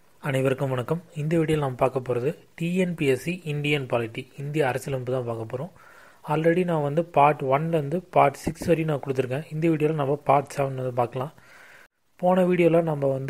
அனைவருக்கும் வணக்கம் இந்த வீடியோவில் நாம் பார்க்க போகிறது டிஎன்பிஎஸ்சி இந்தியன் பாலிட்டி இந்திய அரசியலமைப்பு தான் பார்க்க போகிறோம் ஆல்ரெடி நான் வந்து பார்ட் ஒன்லேருந்து பார்ட் சிக்ஸ் வரையும் நான் கொடுத்துருக்கேன் இந்த வீடியோவில் நம்ம பார்ட் செவன் வந்து பார்க்கலாம் போன வீடியோவில் நம்ம வந்து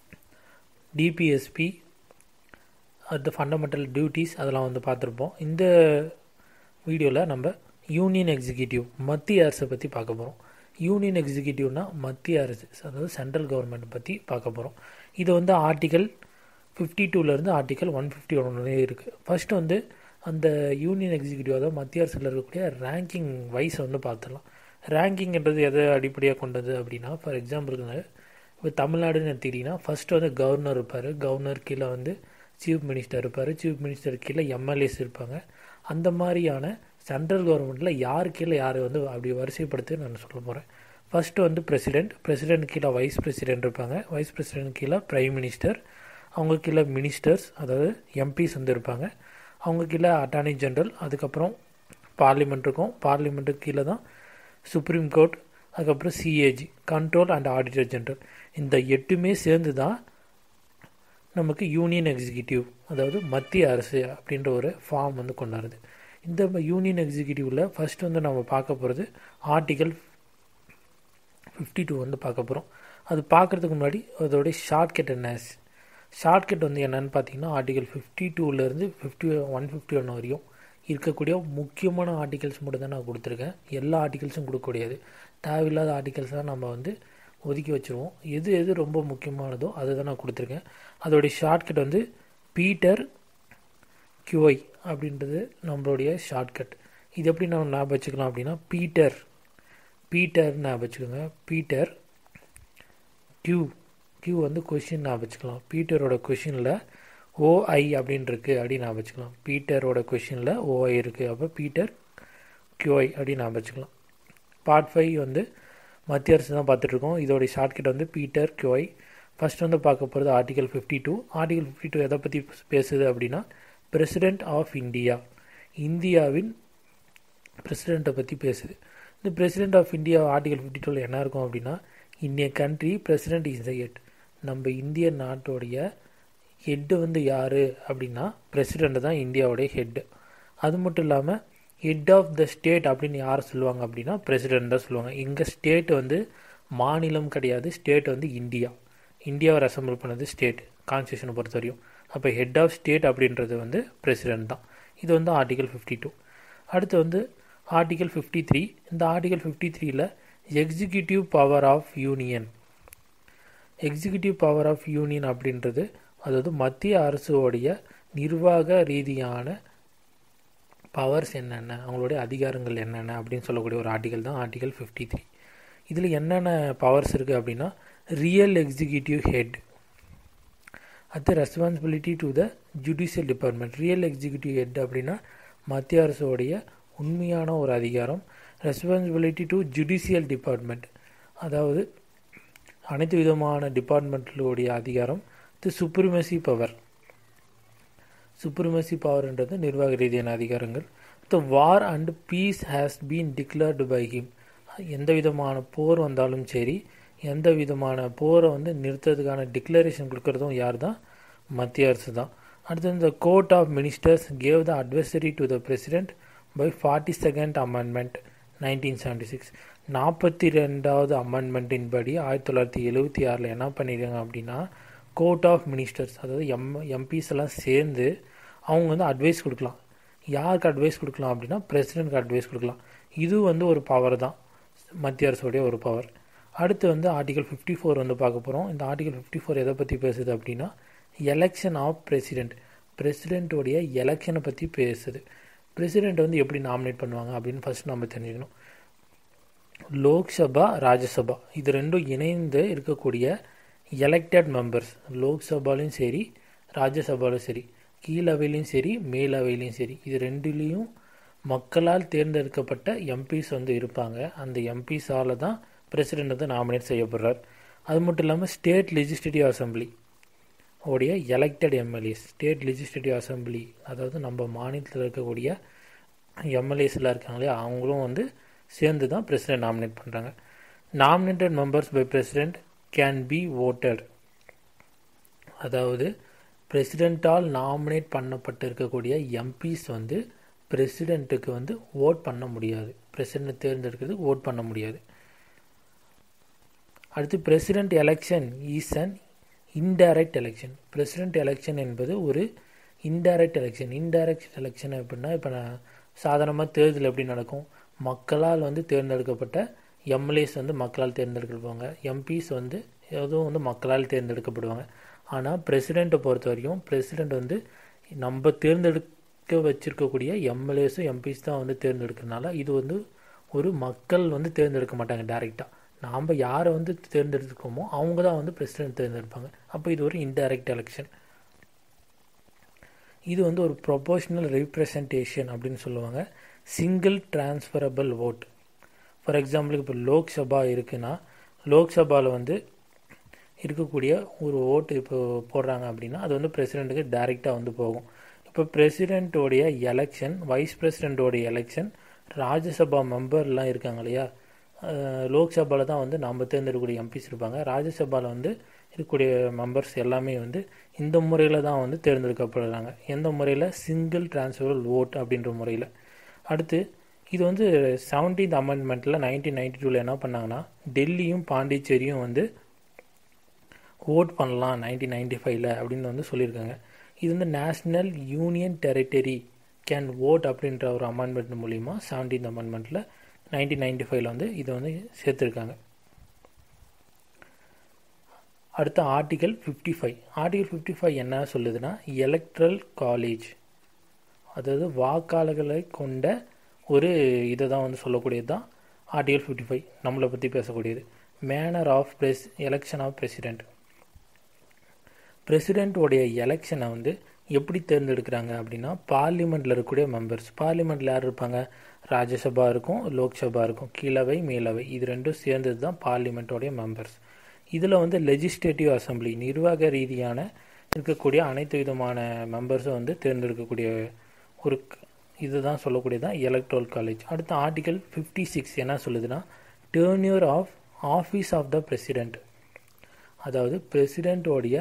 டிபிஎஸ்பி அது ஃபண்டமெண்டல் டியூட்டிஸ் அதெல்லாம் வந்து பார்த்துருப்போம் இந்த வீடியோவில் நம்ம யூனியன் எக்ஸிக்யூட்டிவ் மத்திய அரசை பற்றி பார்க்க போகிறோம் யூனியன் எக்ஸிக்யூட்டிவ்னா மத்திய அரசு அதாவது சென்ட்ரல் கவர்மெண்ட் பற்றி பார்க்க போகிறோம் இது வந்து ஆர்டிகல் ஃபிஃப்டி டூலேருந்து ஆர்டிகல் ஒன் ஃபிஃப்டி ஒன் இருக்குது ஃபஸ்ட்டு வந்து அந்த யூனியன் எக்ஸிக்யூட்டிவ் அதாவது மத்திய அரசில் இருக்கக்கூடிய ரேங்கிங் வைஸ் வந்து பார்த்துடலாம் ரேங்கிங்ன்றது எதை அடிப்படையாக கொண்டது அப்படின்னா ஃபார் எக்ஸாம்பிளுக்கு இப்போ தமிழ்நாடுன்னு எடுத்துக்கிட்டிங்கன்னா ஃபஸ்ட்டு வந்து கவர்னர் இருப்பார் கவர்னர் கீழே வந்து சீஃப் மினிஸ்டர் இருப்பார் சீஃப் மினிஸ்டர் கீழே எம்எல்ஏஸ் இருப்பாங்க அந்த மாதிரியான சென்ட்ரல் கவர்மெண்ட்டில் யார் கீழே யார் வந்து அப்படி வரிசைப்படுத்தி நான் சொல்ல போகிறேன் ஃபஸ்ட்டு வந்து பிரசிடெண்ட் பிரசிடெண்ட் கீழே வைஸ் பிரசிடெண்ட் இருப்பாங்க வைஸ் பிரசிடெண்ட் கீழே ப்ரைம் மினிஸ்டர் அவங்க கீழே மினிஸ்டர்ஸ் அதாவது எம்பிஸ் வந்து இருப்பாங்க அவங்க கீழே அட்டார்னி ஜென்ரல் அதுக்கப்புறம் பார்லிமெண்ட் இருக்கும் பார்லிமெண்ட்டுக்கு கீழே தான் சுப்ரீம் கோர்ட் அதுக்கப்புறம் CAG control and auditor general இந்த எட்டுமே சேர்ந்து தான் நமக்கு யூனியன் எக்ஸிக்யூட்டிவ் அதாவது மத்திய அரசு அப்படின்ற ஒரு ஃபார்ம் வந்து கொண்டாடுது இந்த யூனியன் எக்ஸிக்யூட்டிவில் ஃபஸ்ட் வந்து நம்ம பார்க்க போகிறது ஆர்டிகல் ஃபிஃப்டி டூ வந்து பார்க்க போகிறோம் அது பார்க்குறதுக்கு முன்னாடி அதோடைய ஷார்ட்கட் என்ன ஷார்ட்கட் வந்து என்னென்னு பார்த்தீங்கன்னா ஆர்டிகல் ஃபிஃப்டி டூலேருந்து ஃபிஃப்டி ஒன் ஃபிஃப்டி ஒன் வரையும் இருக்கக்கூடிய முக்கியமான ஆர்டிகல்ஸ் மட்டும் தான் நான் கொடுத்துருக்கேன் எல்லா ஆர்டிகல்ஸும் கொடுக்கக்கூடியது தேவையில்லாத ஆர்டிகல்ஸ் தான் நம்ம வந்து ஒதுக்கி வச்சுருவோம் எது எது ரொம்ப முக்கியமானதோ அதை தான் நான் கொடுத்துருக்கேன் அதோடைய ஷார்ட்கட் வந்து பீட்டர் கியூஐ அப்படின்றது நம்மளுடைய ஷார்ட்கட் இது எப்படி நம்ம ஞாபகம் வச்சுக்கலாம் அப்படின்னா பீட்டர் பீட்டர் ஞாபகம் வச்சுக்கோங்க பீட்டர் கியூ கியூ வந்து கொஷின் ஞாபகம் வச்சுக்கலாம் பீட்டரோட கொஷினில் ஓஐ அப்படின்னு இருக்குது அப்படின்னு ஞாபகம் வச்சுக்கலாம் பீட்டரோட கொஷினில் ஓஐ இருக்குது அப்போ பீட்டர் கியூஐ அப்படின்னு ஞாபகம் வச்சுக்கலாம் பார்ட் ஃபைவ் வந்து மத்திய அரசு தான் பார்த்துட்ருக்கோம் இதோடைய ஷார்ட்கட் வந்து பீட்டர் கியூஐ ஃபஸ்ட் வந்து பார்க்க போகிறது article fifty two article fifty two எதை பற்றி பேசுது அப்படின்னா பிரசிடெண்ட் ஆஃப் இந்தியா இந்தியாவின் பிரசிடெண்ட்டை பற்றி பேசுது இந்த president of India article fifty டூவில் என்ன இருக்கும் அப்படின்னா இந்திய country president is the head நம்ம இந்திய நாட்டோடைய ஹெட்டு வந்து யார் அப்படின்னா பிரசிடெண்ட் தான் இந்தியாவுடைய ஹெட்டு அது மட்டும் இல்லாமல் ஹெட் ஆஃப் த ஸ்டேட் அப்படின்னு யார் சொல்லுவாங்க அப்படின்னா பிரசிடெண்ட் தான் சொல்லுவாங்க எங்கள் ஸ்டேட் வந்து மாநிலம் கிடையாது ஸ்டேட் வந்து இந்தியா இந்தியாவை ரெசம்பிள் பண்ணது ஸ்டேட் கான்ஸ்டியூஷனை பொறுத்த வரையும் அப்போ ஹெட் ஆஃப் ஸ்டேட் அப்படின்றது வந்து பிரசிடெண்ட் தான் இது வந்து ஆர்டிகல் ஃபிஃப்டி டூ அடுத்து வந்து ஆர்டிகல் ஃபிஃப்டி த்ரீ இந்த ஆர்டிகல் ஃபிஃப்டி த்ரீயில் executive power of union executive power of union அப்படின்றது அதாவது மத்திய அரசுடைய நிர்வாக ரீதியான பவர்ஸ் என்னென்ன அவங்களுடைய அதிகாரங்கள் என்னென்ன அப்படின்னு சொல்லக்கூடிய ஒரு ஆர்டிகல் தான் ஆர்டிகல் ஃபிஃப்டி த்ரீ இதில் என்னென்ன பவர்ஸ் இருக்குது அப்படின்னா ரியல் எக்ஸிக்யூட்டிவ் ஹெட் அடுத்து responsibility to the judicial department real executive head அப்படின்னா மத்திய அரசுடைய உண்மையான ஒரு அதிகாரம் ரெஸ்பான்சிபிலிட்டி டு ஜுடிஷியல் டிபார்ட்மெண்ட் அதாவது அனைத்து விதமான டிபார்ட்மெண்ட்களுடைய அதிகாரம் தி சுப்ரிமசி பவர் சுப்ரிமசி பவர்ன்றது நிர்வாக ரீதியான அதிகாரங்கள் the war and peace has been declared by him எந்த விதமான போர் வந்தாலும் சரி எந்த விதமான போரை வந்து நிறுத்துறதுக்கான டிக்ளரேஷன் கொடுக்கறதும் யார் தான் மத்திய அரசு தான் அடுத்து இந்த court of ministers gave the advisory to the president by forty second amendment nineteen seventy six நாற்பத்தி ரெண்டாவது அமெண்ட்மெண்ட்டின் படி ஆயிரத்தி தொள்ளாயிரத்தி எழுபத்தி ஆறில் என்ன பண்ணியிருக்காங்க அப்படின்னா கோர்ட் ஆஃப் மினிஸ்டர்ஸ் அதாவது எம் எம்பிஸ் எல்லாம் சேர்ந்து அவங்க வந்து அட்வைஸ் கொடுக்கலாம் யாருக்கு அட்வைஸ் கொடுக்கலாம் அப்படின்னா பிரசிடென்ட்க்கு அட்வைஸ் கொடுக்கலாம் இது வந்து ஒரு பவர் தான் மத்திய அரசுடைய ஒரு பவர் அடுத்து வந்து ஆர்டிகல் ஃபிஃப்டி ஃபோர் வந்து பார்க்க போகிறோம் இந்த ஆர்டிகல் ஃபிஃப்டி ஃபோர் எதை பற்றி பேசுது அப்படின்னா எலெக்ஷன் ஆஃப் பிரசிடெண்ட் பிரசிடெண்ட்டோடைய எலெக்ஷனை பற்றி பேசுது பிரசிடெண்ட் வந்து எப்படி நாமினேட் பண்ணுவாங்க அப்படின்னு ஃபஸ்ட் நம்ம தெரிஞ்சுக்கணும் லோக்சபா ராஜ்யசபா இது ரெண்டும் இணைந்து இருக்கக்கூடிய எலெக்டட் மெம்பர்ஸ் லோக்சபாலையும் சரி ராஜ்யசபாலையும் சரி கீழவையிலையும் சரி மேலவையிலையும் சரி இது ரெண்டுலேயும் மக்களால் தேர்ந்தெடுக்கப்பட்ட எம்பிஸ் வந்து இருப்பாங்க அந்த எம்பிஸால் தான் பிரசிடெண்ட் வந்து நாமினேட் செய்யப்படுறார் அது மட்டும் இல்லாமல் ஸ்டேட் லெஜிஸ்லேட்டிவ் அசம்பிளி உடைய elected MLAs state legislative assembly அதாவது நம்ம மாநிலத்தில் இருக்கக்கூடிய எம்எல்ஏஸ்லாம் இருக்காங்களே அவங்களும் வந்து சேர்ந்து தான் பிரசிடென்ட் நாமினேட் பண்ணுறாங்க nominated members by president can be voted அதாவது பிரசிடெண்ட்டால் நாமினேட் பண்ணப்பட்டு இருக்கக்கூடிய எம்பிஸ் வந்து பிரசிடெண்ட்டுக்கு வந்து ஓட் பண்ண முடியாது பிரசிடெண்ட் தேர்ந்தெடுக்கிறதுக்கு ஓட் பண்ண முடியாது அடுத்து president election is an indirect election president election என்பது ஒரு இன்டைரக்ட் எலெக்ஷன் இன்டைரக்ட் எலெக்ஷன் எப்படின்னா இப்போ நான் சாதாரணமாக தேர்தல் எப்படி நடக்கும் மக்களால் வந்து தேர்ந்தெடுக்கப்பட்ட எம்எல்ஏஸ் வந்து மக்களால் தேர்ந்தெடுக்கப்படுவாங்க எம்பிஸ் வந்து எதுவும் வந்து மக்களால் தேர்ந்தெடுக்கப்படுவாங்க ஆனால் பிரசிடெண்ட்டை பொறுத்த வரைக்கும் பிரசிடெண்ட் வந்து நம்ம தேர்ந்தெடுக்க வச்சிருக்கக்கூடிய எம்எல்ஏஸும் எம்பிஸ் தான் வந்து தேர்ந்தெடுக்கிறதுனால இது வந்து ஒரு மக்கள் வந்து தேர்ந்தெடுக்க மாட்டாங்க டைரெக்டாக நாம் யாரை வந்து தேர்ந்தெடுத்துக்கோமோ அவங்க தான் வந்து பிரசிடென்ட் தேர்ந்தெடுப்பாங்க அப்போ இது ஒரு இன்டைரக்ட் எலெக்ஷன் இது வந்து ஒரு ப்ரொபோஷனல் ரெப்ரசன்டேஷன் அப்படின்னு சொல்லுவாங்க சிங்கிள் டிரான்ஸ்ஃபரபிள் ஓட் ஃபார் எக்ஸாம்பிளுக்கு இப்போ லோக்சபா இருக்குன்னா லோக்சபாவில் வந்து இருக்கக்கூடிய ஒரு ஓட்டு இப்போ போடுறாங்க அப்படின்னா அது வந்து பிரசிடெண்ட்டுக்கு டைரெக்டாக வந்து போகும் இப்போ பிரசிடெண்ட்டோடைய எலெக்ஷன் வைஸ் பிரசிடெண்ட்டோடைய எலெக்ஷன் ராஜ்யசபா மெம்பர்லாம் இருக்காங்க இல்லையா லோக்சபாவில் தான் வந்து நம்ம தேர்ந்தெடுக்கக்கூடிய எம்பிஸ் இருப்பாங்க ராஜ்யசபாவில் வந்து இருக்கக்கூடிய மெம்பர்ஸ் எல்லாமே வந்து இந்த முறையில் தான் வந்து தேர்ந்தெடுக்கப்படுறாங்க எந்த முறையில் சிங்கிள் டிரான்ஸ்ஃபரல் ஓட் அப்படின்ற முறையில் அடுத்து இது வந்து செவன்டீன்த் அமெண்ட்மெண்ட்டில் நைன்டீன் நைன்டி டூவில் என்ன பண்ணாங்கன்னா டெல்லியும் பாண்டிச்சேரியும் வந்து ஓட் பண்ணலாம் நைன்டீன் நைன்டி ஃபைவ்ல அப்படின்னு வந்து சொல்லியிருக்காங்க இது வந்து national union territory can vote அப்படின்ற ஒரு அமெண்ட்மெண்ட் மூலிமா செவன்டீன்த் அமெண்ட்மெண்ட்டில் நைன்டீன் நைன்டி ஃபைவ்ல வந்து இதை வந்து சேர்த்துருக்காங்க அடுத்த article fifty five article fifty five என்ன சொல்லுதுன்னா எலக்ட்ரல் காலேஜ் அதாவது வாக்காளர்களை கொண்ட ஒரு இதை தான் வந்து சொல்லக்கூடியது தான் ஆர்டிகல் ஃபிஃப்டி ஃபைவ் நம்மளை பற்றி பேசக்கூடியது manner of press election of president பிரசிடெண்ட்டோடைய எலெக்ஷனை வந்து எப்படி தேர்ந்தெடுக்கிறாங்க அப்படின்னா பார்லிமெண்ட்டில் இருக்கக்கூடிய மெம்பர்ஸ் பார்லிமெண்ட்டில் யார் இருப்பாங்க ராஜ்யசபா இருக்கும் லோக்சபா இருக்கும் கீழவை மேலவை இது ரெண்டும் சேர்ந்தது தான் பார்லிமெண்ட்டோடைய மெம்பர்ஸ் இதில் வந்து லெஜிஸ்லேட்டிவ் அசம்பிளி நிர்வாக ரீதியான இருக்கக்கூடிய அனைத்து விதமான மெம்பர்ஸும் வந்து தேர்ந்தெடுக்கக்கூடிய ஒரு இதுதான் சொல்லக்கூடியதான் எலக்ட்ரல் காலேஜ் அடுத்த ஆர்டிகல் ஃபிஃப்டி சிக்ஸ் என்ன சொல்லுதுன்னா tenure of office of the president அதாவது பிரசிடெண்ட்டோடைய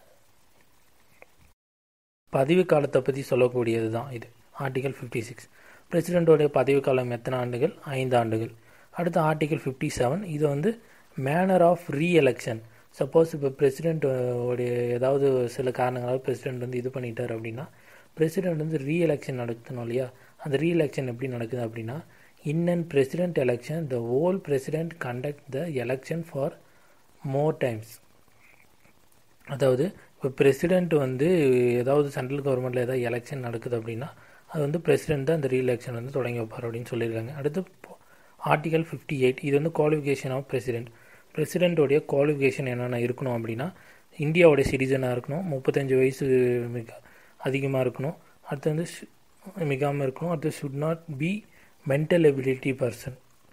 பதவி காலத்தை பற்றி சொல்லக்கூடியது தான் இது ஆர்டிகல் ஃபிஃப்டி சிக்ஸ் பிரசிடெண்ட்டோடைய பதவி காலம் எத்தனை ஆண்டுகள் ஐந்து ஆண்டுகள் அடுத்த ஆர்டிகல் ஃபிஃப்டி செவன் இது வந்து manner of re election suppose இப்போ பிரசிடெண்ட் உடைய ஏதாவது சில காரணங்களால் பிரசிடெண்ட் வந்து இது பண்ணிட்டார் அப்படின்னா பிரசிடெண்ட் வந்து ரீ எலெக்ஷன் நடத்தணும் இல்லையா அந்த ரீ எலெக்ஷன் எப்படி நடக்குது அப்படின்னா in and president election the whole president conduct the election for more times அதாவது இப்போ பிரசிடெண்ட் வந்து ஏதாவது சென்ட்ரல் கவர்மெண்ட்டில் ஏதாவது எலெக்ஷன் நடக்குது அப்படின்னா அது வந்து பிரசிடெண்ட் தான் அந்த ரீ எலெக்ஷன் வந்து தொடங்கி வைப்பார் அப்படின்னு சொல்லியிருக்காங்க அடுத்து ஆர்டிகல் ஃபிஃப்டி எயிட் இது வந்து குவாலிஃபிகேஷன் ஆஃப் பிரசிடெண்ட் பிரசிடெண்ட்டோடைய குவாலிஃபிகேஷன் என்னென்ன இருக்கணும் அப்படின்னா இந்தியாவோடைய சிட்டிசனாக இருக்கணும் முப்பத்தஞ்சு வயசு மிக அதிகமாக இருக்கணும் அடுத்து வந்து மிகாமல் இருக்கணும் அடுத்து should not be mental ability person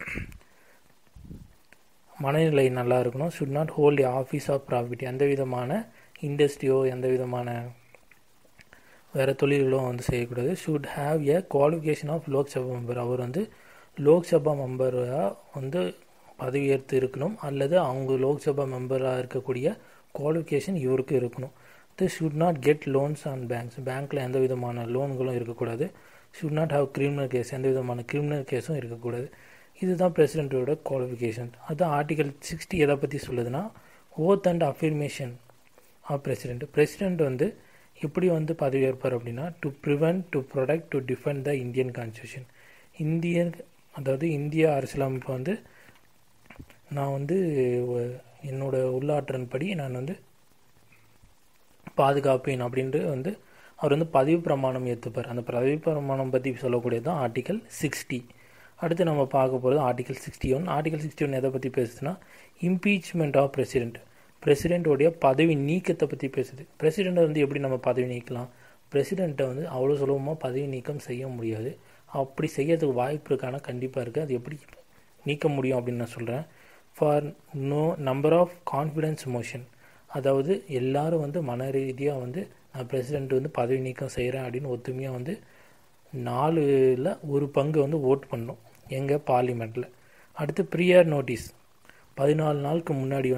மனநிலை நல்லா இருக்கணும் should not hold office of profit எந்த விதமான இண்டஸ்ட்ரியோ எந்த விதமான வேறு தொழில்களோ வந்து செய்யக்கூடாது should have a qualification of Lok Sabha member அவர் வந்து லோக்சபா மெம்பராக வந்து பதவியேற்று இருக்கணும் அல்லது அவங்க லோக்சபா மெம்பராக இருக்கக்கூடிய குவாலிஃபிகேஷன் இவருக்கு இருக்கணும் the should not get loans on banks பேங்க்கில் எந்த விதமான லோன்களும் இருக்கக்கூடாது should not have criminal case எந்த விதமான கிரிமினல் கேஸும் இருக்கக்கூடாது இதுதான் பிரசிடெண்ட்டோட குவாலிஃபிகேஷன் அதுதான் ஆர்டிகல் சிக்ஸ்டி எதை பற்றி சொல்லுதுன்னா oath and affirmation of president president வந்து எப்படி வந்து பதவியேற்பார் அப்படின்னா to prevent to protect to defend the Indian constitution Indian அதாவது இந்திய அரசியலமைப்பு வந்து நான் வந்து என்னோட உள்ளாற்றன் படி நான் வந்து பாதுகாப்பேன் அப்படின்ட்டு வந்து அவர் வந்து பதவி பிரமாணம் ஏற்றுப்பார் அந்த பதவி பிரமாணம் பற்றி சொல்லக்கூடியது தான் ஆர்டிகல் சிக்ஸ்டி அடுத்து நம்ம பார்க்க போகிறது article sixty one article sixty one எதை பற்றி பேசுதுன்னா இம்பீச்மெண்ட் ஆஃப் பிரசிடென்ட் பிரசிடெண்ட்டோடைய பதவி நீக்கத்தை பற்றி பேசுது பிரசிடெண்ட்டை வந்து எப்படி நம்ம பதவி நீக்கலாம் பிரசிடெண்ட்டை வந்து அவ்வளோ சுலபமாக பதவி நீக்கம் செய்ய முடியாது அப்படி செய்யறதுக்கு வாய்ப்பு இருக்கான கண்டிப்பாக இருக்குது அது எப்படி நீக்க முடியும் அப்படின்னு நான் சொல்கிறேன் for no number of confidence motion அதாவது எல்லாரும் வந்து மன ரீதியாக வந்து நான் பிரசிடெண்ட் வந்து பதவி நீக்கம் செய்கிறேன் அப்படின்னு ஒத்துமையாக வந்து நாலுல ஒரு பங்கு வந்து ஓட் பண்ணணும் எங்கள் பார்லிமெண்ட்டில் அடுத்து ப்ரியர் நோட்டீஸ் பதினாலு நாளுக்கு முன்னாடி வந்து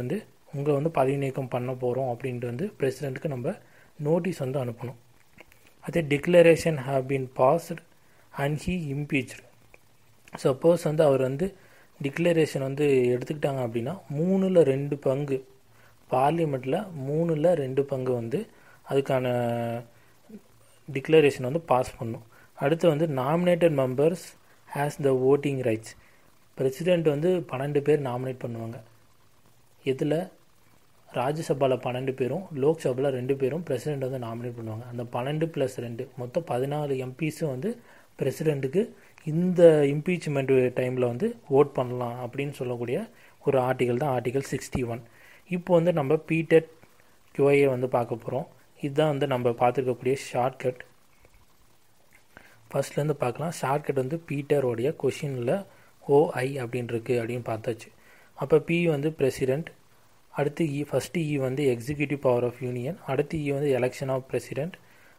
உங்களை வந்து பதவி நீக்கம் பண்ண போகிறோம் அப்படின்ட்டு வந்து பிரசிடெண்ட்டுக்கு நம்ம நோட்டீஸ் வந்து அனுப்பணும் அதே declaration have been passed and he impeached suppose வந்து அவர் வந்து டிக்ளரேஷன் வந்து எடுத்துக்கிட்டாங்க அப்படின்னா மூணில் ரெண்டு பங்கு பார்லிமெண்ட்டில் மூணில் ரெண்டு பங்கு வந்து அதுக்கான டிக்ளரேஷன் வந்து பாஸ் பண்ணும் அடுத்து வந்து nominated members has the voting rights president வந்து பன்னெண்டு பேர் நாமினேட் பண்ணுவாங்க இதில் ராஜ்யசபாவில் பன்னெண்டு பேரும் லோக்சபாவில் ரெண்டு பேரும் பிரசிடெண்ட் வந்து நாமினேட் பண்ணுவாங்க அந்த பன்னெண்டு ப்ளஸ் ரெண்டு மொத்தம் பதினாலு எம்பிஸும் வந்து பிரசிடெண்ட்டுக்கு இந்த இம்பீச்மெண்ட் டைமில் வந்து ஓட் பண்ணலாம் அப்படின்னு சொல்லக்கூடிய ஒரு ஆர்டிகல் தான் ஆர்டிகல் சிக்ஸ்டி ஒன் இப்போ வந்து நம்ம பீட்டட் கியூஐயை வந்து பார்க்க போகிறோம் இதுதான் வந்து நம்ம பார்த்துருக்கக்கூடிய ஷார்ட்கட் ஃபர்ஸ்ட்லேருந்து பார்க்கலாம் ஷார்ட்கட் வந்து பீட்டரோடைய கொஷினில் ஓஐ அப்படின்னு இருக்கு அப்படின்னு பார்த்தாச்சு அப்போ பி வந்து பிரசிடெண்ட் அடுத்து இ ஃபஸ்ட்டு இ வந்து எக்ஸிக்யூட்டிவ் பவர் ஆஃப் யூனியன் அடுத்து இ வந்து எலெக்ஷன் ஆஃப் பிரசிடெண்ட்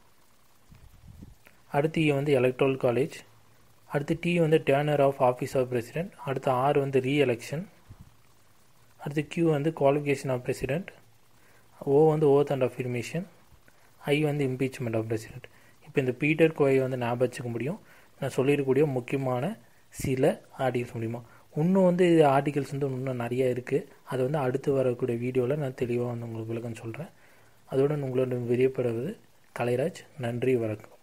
அடுத்து இ வந்து எலக்ட்ரல் காலேஜ் அடுத்து டி வந்து tenure of office of president அடுத்து ஆர் வந்து ரீ எலெக்ஷன் அடுத்து கியூ வந்து குவாலிஃபிகேஷன் ஆஃப் பிரசிடெண்ட் ஓ வந்து ஓத் அண்ட் அஃபிர்மேஷன் ஐ வந்து இம்பீச்மெண்ட் ஆஃப் பிரசிடெண்ட் இப்போ இந்த பீட்டர் கோயை வந்து ஞாபகம் வச்சுக்க முடியும் நான் சொல்லியிருக்கக்கூடிய முக்கியமான சில ஆர்டிகல்ஸ் மூலிமா இன்னும் வந்து இது ஆர்டிகல்ஸ் வந்து இன்னும் நிறைய இருக்குது அதை வந்து அடுத்து வரக்கூடிய வீடியோவில் நான் தெளிவாக வந்து உங்களுக்கு விளக்கம் சொல்கிறேன் அதோட உங்களோட விரியப்படுவது கலைராஜ் நன்றி வணக்கம்